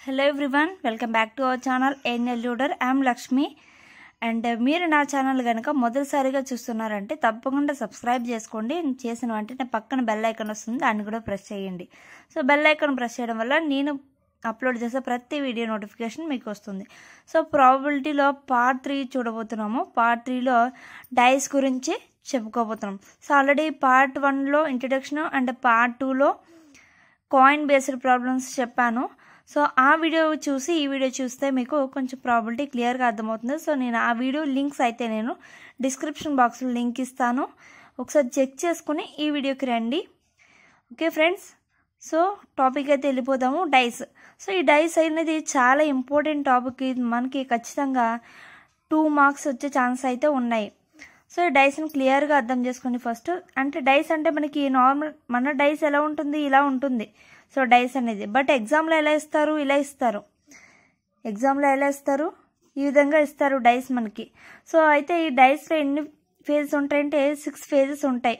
hello everyone welcome back to our channel ANL leader I'm Lakshmi and మీరు నా channel కనుక మొదటిసారిగా చూస్తున్నారంటే తప్పకుండా సబ్స్క్రైబ్ చేసుకోండి నేను చేసిన వెంటనే పక్కన బెల్ ఐకాన్ వస్తుంది దాన్ని కూడా ప్రెస్ చేయండి సో బెల్ ఐకాన్ ప్రెస్ చేయడం వల్ల నేను అప్లోడ్ చేసే ప్రతి వీడియో నోటిఫికేషన్ మీకు వస్తుంది సో ప్రాబిలిటీలో పార్ట్ త్రీ చూడబోతున్నాము పార్ట్ త్రీలో డైస్ గురించి చెప్పుకోబోతున్నాం సో ఆల్రెడీ పార్ట్ వన్లో ఇంట్రడక్షన్ అండ్ పార్ట్ టూలో కాయిన్ బేస్డ్ ప్రాబ్లమ్స్ చెప్పాను సో ఆ వీడియో చూసి ఈ వీడియో చూస్తే మీకు కొంచెం ప్రాబిలిటీ క్లియర్గా అర్థమవుతుంది సో నేను ఆ వీడియో లింక్స్ అయితే నేను డిస్క్రిప్షన్ బాక్స్లో లింక్ ఇస్తాను ఒకసారి చెక్ చేసుకుని ఈ వీడియోకి రండి ఓకే ఫ్రెండ్స్ సో టాపిక్ అయితే వెళ్ళిపోదాము డైస్ సో ఈ డైస్ అనేది చాలా ఇంపార్టెంట్ టాపిక్ ఇది మనకి ఖచ్చితంగా టూ మార్క్స్ వచ్చే ఛాన్స్ అయితే ఉన్నాయి సో ఈ డైస్ని క్లియర్గా అర్థం చేసుకోండి ఫస్ట్ అంటే డైస్ అంటే మనకి నార్మల్ మన డైస్ ఎలా ఉంటుంది ఇలా ఉంటుంది సో డైస్ అనేది బట్ ఎగ్జామ్లో ఎలా ఇస్తారు ఇలా ఇస్తారు ఎగ్జామ్లో ఎలా ఇస్తారు ఈ విధంగా ఇస్తారు డైస్ మనకి సో అయితే ఈ డైస్లో ఎన్ని ఫేజెస్ ఉంటాయంటే సిక్స్ ఫేజెస్ ఉంటాయి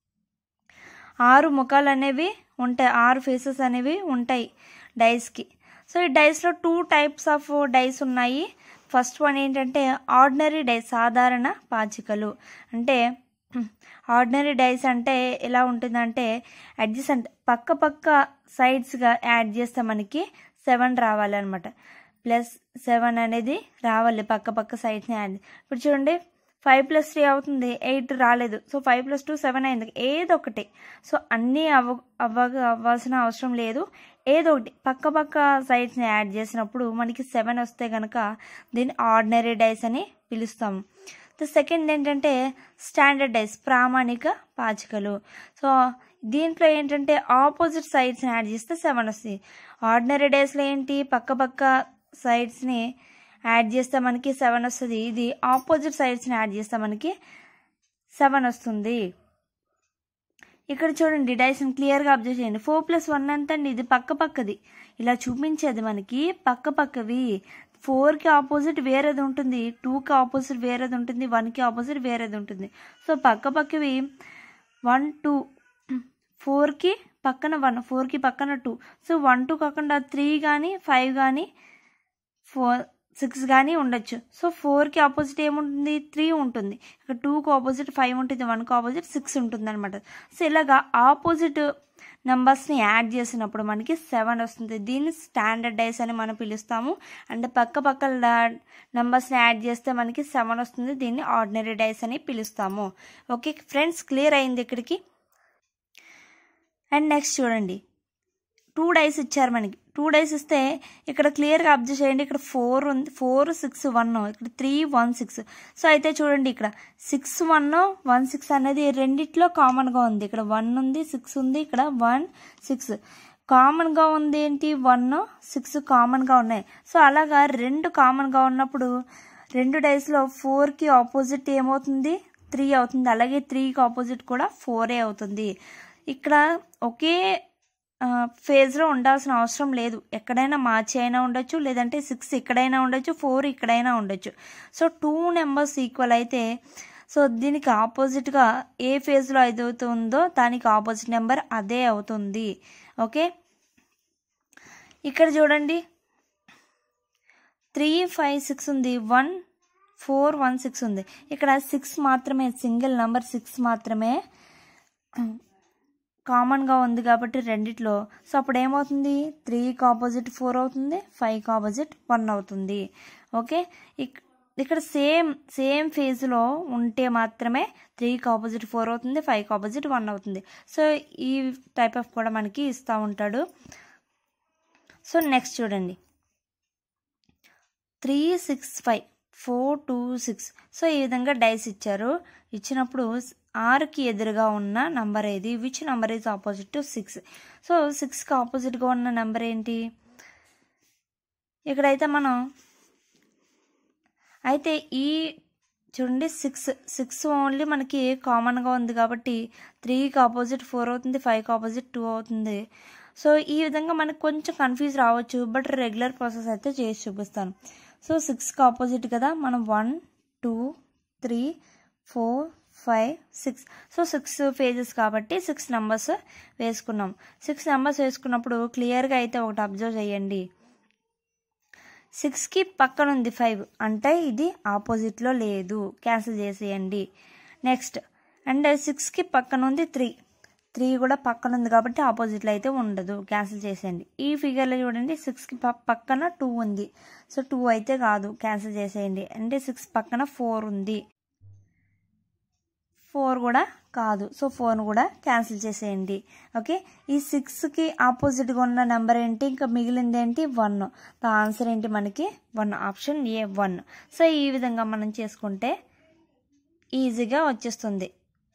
ఆరు ముఖాలు అనేవి ఉంటాయి ఆరు ఫేసెస్ అనేవి ఉంటాయి డైస్కి సో ఈ డైస్లో టూ టైప్స్ ఆఫ్ డైస్ ఉన్నాయి ఫస్ట్ వన్ ఏంటంటే ఆర్డినరీ డైస్ సాధారణ పాచికలు అంటే ఆర్డినరీ డైస్ అంటే ఎలా ఉంటుందంటే అడ్జసెంట్ పక్క పక్క సైడ్స్గా యాడ్ చేస్తే మనకి సెవెన్ రావాలన్నమాట ప్లస్ సెవెన్ అనేది రావాలి పక్క పక్క సైడ్స్ని యాడ్ ఇప్పుడు చూడండి ఫైవ్ ప్లస్ త్రీ అవుతుంది ఎయిట్ రాలేదు so five plus two seven అయింది ఏదో ఒకటి సో అన్నీ అవ్వ అవ్వ అవ్వాల్సిన అవసరం లేదు ఏదో ఒకటి పక్క పక్క సైడ్స్ని యాడ్ చేసినప్పుడు మనకి సెవెన్ వస్తే కనుక దీన్ని ఆర్డినరీ డైస్ అని పిలుస్తాము ద సెకండ్ ఏంటంటే స్టాండర్డ్ డైస్ ప్రామాణిక పాచికలు సో దీంట్లో ఏంటంటే ఆపోజిట్ సైడ్స్ని యాడ్ చేస్తే సెవెన్ వస్తాయి ఆర్డినరీ డేస్లో ఏంటి పక్క పక్క సైడ్స్ని యాడ్ చేస్తే మనకి సెవెన్ వస్తుంది ఇది ఆపోజిట్ సైడ్స్ని యాడ్ చేస్తే మనకి సెవెన్ వస్తుంది ఇక్కడ చూడండి డైస్ని క్లియర్గా అబ్జర్వ్ చేయండి ఫోర్ ప్లస్ వన్ ఎంత అండి ఇది పక్క పక్కది ఇలా చూపించేది మనకి పక్క పక్కవి ఫోర్కి ఆపోజిట్ వేరేది ఉంటుంది టూకి ఆపోజిట్ వేరేది ఉంటుంది వన్కి ఆపోజిట్ వేరేది ఉంటుంది సో పక్క పక్కవి వన్ టూ ఫోర్కి పక్కన వన్ ఫోర్కి పక్కన టూ సో వన్ టూ కాకుండా త్రీ కానీ ఫైవ్ కానీ ఫోర్ సిక్స్ కానీ ఉండొచ్చు సో ఫోర్కి ఆపోజిట్ ఏముంటుంది త్రీ ఉంటుంది ఇక్కడ టూకి ఆపోజిట్ ఫైవ్ ఉంటుంది వన్కి ఆపోజిట్ సిక్స్ ఉంటుంది అనమాట సో ఇలాగా ఆపోజిట్ నెంబర్స్ని యాడ్ చేసినప్పుడు మనకి సెవెన్ వస్తుంది దీన్ని స్టాండర్డ్ డైస్ అని మనం పిలుస్తాము అంటే పక్క పక్క నెంబర్స్ని యాడ్ చేస్తే మనకి సెవెన్ వస్తుంది దీన్ని ఆర్డినరీ డైస్ అని పిలుస్తాము ఓకే ఫ్రెండ్స్ క్లియర్ అయింది ఇక్కడికి అండ్ నెక్స్ట్ చూడండి టూ డైస్ ఇచ్చారు మనకి టూ డైస్ ఇస్తే ఇక్కడ క్లియర్గా అబ్జర్వ్ చేయండి ఇక్కడ ఫోర్ ఉంది ఫోర్ సిక్స్ వన్ ఇక్కడ త్రీ వన్ సిక్స్ సో అయితే చూడండి ఇక్కడ సిక్స్ వన్ వన్ సిక్స్ అనేది రెండిట్లో కామన్గా ఉంది ఇక్కడ వన్ ఉంది సిక్స్ ఉంది ఇక్కడ వన్ సిక్స్ కామన్గా ఉంది ఏంటి వన్ సిక్స్ కామన్గా ఉన్నాయి సో అలాగా రెండు కామన్గా ఉన్నప్పుడు రెండు డైస్లో ఫోర్కి ఆపోజిట్ ఏమవుతుంది త్రీ అవుతుంది అలాగే త్రీకి ఆపోజిట్ కూడా ఫోరే అవుతుంది ఇక్కడ ఒకే ఫేజ్లో ఉండాల్సిన అవసరం లేదు ఎక్కడైనా మార్చి అయినా ఉండొచ్చు లేదంటే సిక్స్ ఇక్కడైనా ఉండొచ్చు ఫోర్ ఇక్కడైనా ఉండొచ్చు సో టూ నెంబర్స్ ఈక్వల్ అయితే సో దీనికి ఆపోజిట్గా ఏ ఫేజ్లో అవుతుందో దానికి ఆపోజిట్ నెంబర్ అదే అవుతుంది ఓకే ఇక్కడ చూడండి త్రీ ఫైవ్ సిక్స్ ఉంది వన్ ఫోర్ వన్ సిక్స్ ఉంది ఇక్కడ సిక్స్ మాత్రమే సింగిల్ నెంబర్ సిక్స్ మాత్రమే కామన్గా ఉంది కాబట్టి రెండిట్లో సో అప్పుడు ఏమవుతుంది త్రీకి ఆపోజిట్ ఫోర్ అవుతుంది ఫైవ్కి ఆపోజిట్ వన్ అవుతుంది ఓకే ఇక్కడ సేమ్ సేమ్ ఫేజ్లో ఉంటే మాత్రమే త్రీకి ఆపోజిట్ ఫోర్ అవుతుంది ఫైవ్కి ఆపోజిట్ వన్ అవుతుంది సో ఈ టైప్ ఆఫ్ కూడా మనకి ఇస్తూ ఉంటాడు సో నెక్స్ట్ చూడండి three six five four two six so ఈ విధంగా డైస్ ఇచ్చారు ఇచ్చినప్పుడు ఆరుకి ఎదురుగా ఉన్న నంబర్ ఏది which number is opposite to six so సిక్స్కి ఆపోజిట్గా ఉన్న నెంబర్ ఏంటి ఇక్కడైతే మనం అయితే ఈ చూడండి సిక్స్ సిక్స్ ఓన్లీ మనకి కామన్గా ఉంది కాబట్టి త్రీకి ఆపోజిట్ ఫోర్ అవుతుంది ఫైవ్కి ఆపోజిట్ టూ అవుతుంది సో ఈ విధంగా మనకు కొంచెం కన్ఫ్యూజ్ రావచ్చు బట్ రెగ్యులర్ ప్రాసెస్ అయితే చేసి చూపిస్తాను సో సిక్స్కి ఆపోజిట్ కదా మనం one two three four five six so six faces కాబట్టి సిక్స్ నెంబర్స్ వేసుకున్నాం సిక్స్ నెంబర్స్ వేసుకున్నప్పుడు క్లియర్గా అయితే ఒకటి అబ్జర్వ్ చేయండి సిక్స్కి పక్కన ఉంది ఫైవ్ అంటే ఇది ఆపోజిట్లో లేదు క్యాన్సిల్ చేసేయండి నెక్స్ట్ అండ్ సిక్స్కి పక్కన ఉంది త్రీ త్రీ కూడా పక్కన ఉంది కాబట్టి ఆపోజిట్లో అయితే ఉండదు క్యాన్సిల్ చేసేయండి ఈ ఫిగర్లో చూడండి సిక్స్కి పక్కన టూ ఉంది సో టూ అయితే కాదు క్యాన్సిల్ చేసేయండి అంటే సిక్స్ పక్కన ఫోర్ ఉంది ఫోర్ కూడా కాదు సో ఫోర్ను కూడా క్యాన్సిల్ చేసేయండి ఓకే ఈ సిక్స్కి ఆపోజిట్గా ఉన్న నెంబర్ ఏంటి ఇంకా మిగిలింది ఏంటి వన్ ద ఆన్సర్ ఏంటి మనకి one option A one so ఈ విధంగా మనం చేసుకుంటే ఈజీగా వచ్చేస్తుంది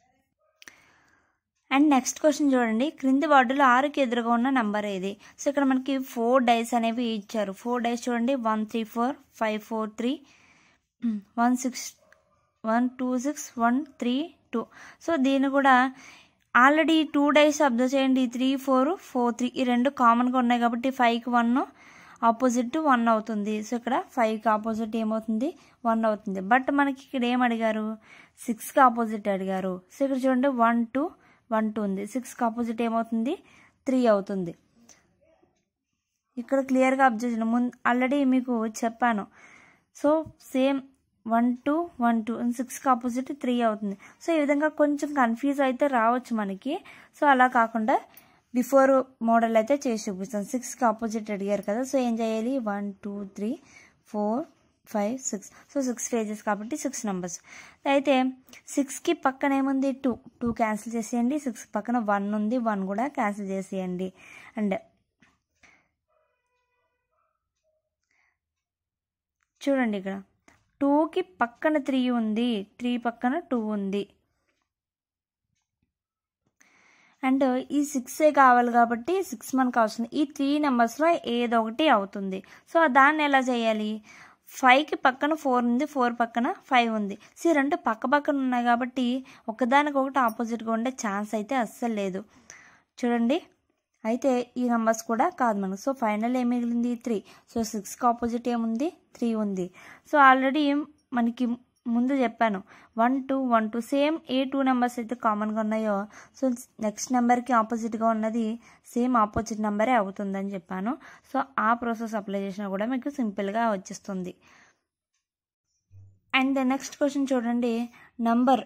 అండ్ నెక్స్ట్ క్వశ్చన్ చూడండి క్రింది వార్డులో ఆరుకి ఎదురుగా ఉన్న నెంబర్ ఏది సో ఇక్కడ మనకి ఫోర్ డైస్ అనేవి ఇచ్చారు ఫోర్ డైస్ చూడండి one three four five four three one six one two six one three two so దీన్ని కూడా ఆల్రెడీ టూ డైస్ అబ్జర్వ్ చేయండి త్రీ ఫోర్ ఫోర్ త్రీ ఈ రెండు కామన్గా ఉన్నాయి కాబట్టి ఫైవ్కి వన్ ఆపోజిట్ వన్ అవుతుంది సో ఇక్కడ ఫైవ్కి ఆపోజిట్ ఏమవుతుంది వన్ అవుతుంది బట్ మనకి ఇక్కడ ఏం అడిగారు సిక్స్కి ఆపోజిట్ అడిగారు సో ఇక్కడ చూడండి వన్ టూ వన్ టూ ఉంది సిక్స్కి ఆపోజిట్ ఏమవుతుంది త్రీ అవుతుంది ఇక్కడ క్లియర్గా అబ్జర్వ్ చేయండి ముందు ఆల్రెడీ మీకు చెప్పాను so same one two one two సిక్స్కి ఆపోజిట్ త్రీ అవుతుంది సో ఈ విధంగా కొంచెం కన్ఫ్యూజ్ అయితే రావచ్చు మనకి సో అలా కాకుండా బిఫోర్ మోడల్ అయితే చేసి చూపిస్తాను సిక్స్కి ఆపోజిట్ అడిగారు కదా సో ఏం చేయాలి one two three four five six so six faces కాబట్టి సిక్స్ నెంబర్స్ అయితే సిక్స్కి పక్కన ఏముంది టూ టూ క్యాన్సిల్ చేసేయండి సిక్స్ పక్కన వన్ ఉంది వన్ కూడా క్యాన్సిల్ చేసేయండి అండ్ చూడండి ఇక్కడ టూకి పక్కన త్రీ ఉంది త్రీ పక్కన టూ ఉంది అండ్ ఈ సిక్సే కావాలి కాబట్టి సిక్స్ మనకు అవసరం ఈ త్రీ నెంబర్స్లో ఏదో ఒకటి అవుతుంది సో దాన్ని ఎలా చేయాలి ఫైవ్కి పక్కన ఫోర్ ఉంది ఫోర్ పక్కన ఫైవ్ ఉంది సో రెండు పక్క పక్కన ఉన్నాయి కాబట్టి ఒకదానికొకటి ఆపోజిట్గా ఉండే ఛాన్స్ అయితే అస్సలు లేదు చూడండి అయితే ఈ నెంబర్స్ కూడా కాదు మనకు సో ఫైనల్ ఏం మిగిలింది త్రీ సో సిక్స్కి ఆపోజిట్ ఏముంది త్రీ ఉంది సో ఆల్రెడీ మనకి ముందు చెప్పాను one two one two same ఏ టూ నెంబర్స్ అయితే కామన్గా ఉన్నాయో సో నెక్స్ట్ నెంబర్కి ఆపోజిట్గా ఉన్నది సేమ్ ఆపోజిట్ నెంబరే అవుతుందని చెప్పాను సో ఆ ప్రాసెస్ అప్లై చేసినా కూడా మీకు సింపుల్గా వచ్చేస్తుంది అండ్ నెక్స్ట్ క్వశ్చన్ చూడండి నంబర్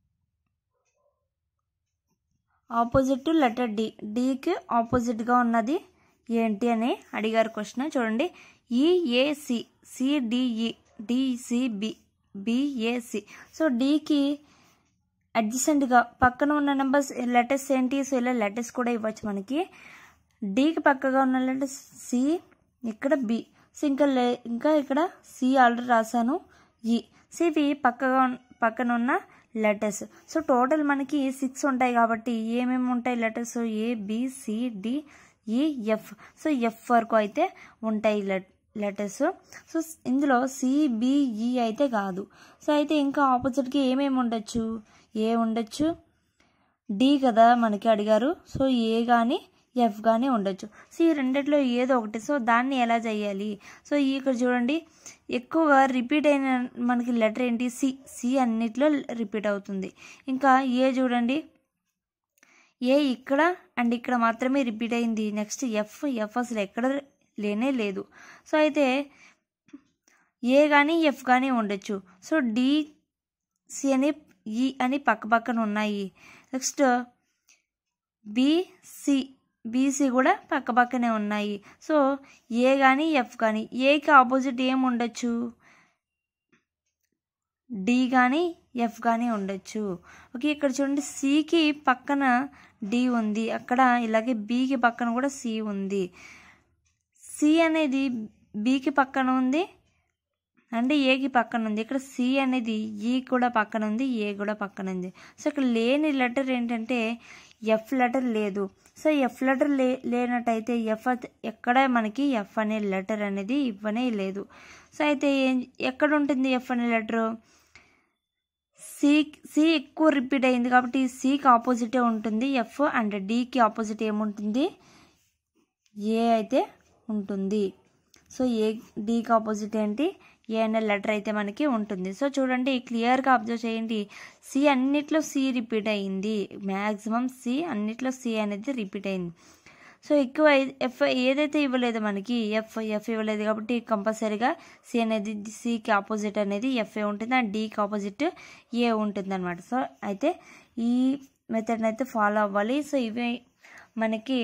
ఆపోజిట్ లెటర్ డి డికి ఆపోజిట్గా ఉన్నది ఏంటి అని అడిగారు క్వశ్చన్ చూడండి EAC CDE DCB BAC so డికి అడ్జసెంట్గా పక్కన ఉన్న నెంబర్స్ లెటర్స్ ఏంటి సో ఇలా లెటర్స్ కూడా ఇవ్వచ్చు మనకి డికి పక్కగా ఉన్న లెటర్స్ సి ఇక్కడ బి సో ఇంకా లే ఇంకా ఇక్కడ సి ఆల్రెడీ రాశాను ఈ సో ఇవి పక్కగా పక్కన ఉన్న లెటర్స్ సో టోటల్ మనకి సిక్స్ ఉంటాయి కాబట్టి ఏమేమి ఉంటాయి letters A B C D E F so F వరకు అయితే ఉంటాయి లెట్ లెటర్స్ సో ఇందులో సిబిఈ అయితే కాదు సో అయితే ఇంకా ఆపోజిట్కి ఏమేమి ఉండొచ్చు ఏ ఉండొచ్చు డి కదా మనకి అడిగారు సో ఏ కానీ ఎఫ్ కానీ ఉండొచ్చు సో ఈ రెండిట్లో ఏదో ఒకటి సో దాన్ని ఎలా చేయాలి సో ఈ ఇక్కడ చూడండి ఎక్కువగా రిపీట్ అయిన మనకి లెటర్ ఏంటి సి సి అన్నిట్లో రిపీట్ అవుతుంది ఇంకా ఏ చూడండి ఏ ఇక్కడ అండ్ ఇక్కడ మాత్రమే రిపీట్ అయింది నెక్స్ట్ ఎఫ్ ఎఫ్ అసలు ఎక్కడ లేనే లేదు సో అయితే ఏ కానీ ఎఫ్ కానీ ఉండొచ్చు సో డి సి అని ఈ అని పక్క పక్కన ఉన్నాయి నెక్స్ట్ బిసి బీసీ కూడా పక్క పక్కనే ఉన్నాయి సో ఏ కానీ ఎఫ్ కానీ ఏకి ఆపోజిట్ ఏం ఉండొచ్చు డి కానీ ఎఫ్ కానీ ఉండొచ్చు ఓకే ఇక్కడ చూడండి సికి పక్కన డి ఉంది అక్కడ ఇలాగే బికి పక్కన కూడా సి ఉంది సి అనేది బికి పక్కన ఉంది అంటే ఏకి పక్కన ఉంది ఇక్కడ సి అనేది ఈ కూడా పక్కన ఉంది ఏ కూడా పక్కన ఉంది సో ఇక్కడ లేని లెటర్ ఏంటంటే ఎఫ్ లెటర్ లేదు సో ఎఫ్ లెటర్ లే లేనట్టయితే ఎఫ్ ఎక్కడ మనకి ఎఫ్ అనే లెటర్ అనేది ఇవ్వనే లేదు సో అయితే ఏం ఎక్కడ ఉంటుంది ఎఫ్ అనే లెటరు సి సి ఎక్కువ రిపీట్ అయింది కాబట్టి సికి ఆపోజిటే ఉంటుంది ఎఫ్ అండ్ డికి ఆపోజిట్ ఏముంటుంది ఏ అయితే ఉంటుంది సో ఏ డికి ఆపోజిట్ ఏంటి ఏ అనే లెటర్ అయితే మనకి ఉంటుంది సో చూడండి క్లియర్గా అబ్జర్వ్ చేయండి సి అన్నిట్లో సి రిపీట్ అయింది మ్యాక్సిమం సి అన్నిట్లో సి అనేది రిపీట్ అయింది సో ఎక్కువ ఎఫ్ ఏదైతే ఇవ్వలేదు మనకి ఎఫ్ ఎఫ్ ఇవ్వలేదు కాబట్టి కంపల్సరీగా సి అనేది సికి ఆపోజిట్ అనేది ఎఫ్ఏ ఉంటుంది అండ్ డికి ఆపోజిట్ ఏ ఉంటుంది అనమాట సో అయితే ఈ మెథడ్ని అయితే ఫాలో అవ్వాలి సో ఇవి మనకి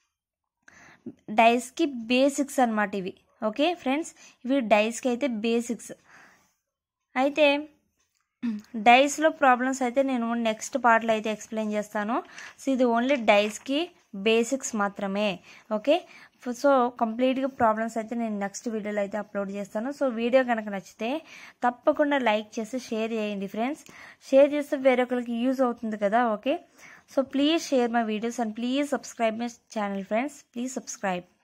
డైస్కి బేసిక్స్ అనమాట ఇవి ఓకే ఫ్రెండ్స్ ఇవి డైస్కి అయితే బేసిక్స్ అయితే డైస్లో ప్రాబ్లమ్స్ అయితే నేను నెక్స్ట్ పార్ట్లో అయితే ఎక్స్ప్లెయిన్ చేస్తాను సో ఇది ఓన్లీ డైస్కి బేసిక్స్ మాత్రమే ఓకే సో కంప్లీట్గా ప్రాబ్లమ్స్ అయితే నేను నెక్స్ట్ వీడియోలో అయితే అప్లోడ్ చేస్తాను సో వీడియో కనుక నచ్చితే తప్పకుండా లైక్ చేసి షేర్ చేయండి ఫ్రెండ్స్ షేర్ చేస్తే వేరొకరికి యూజ్ అవుతుంది కదా okay so please share my videos and please subscribe my channel friends please subscribe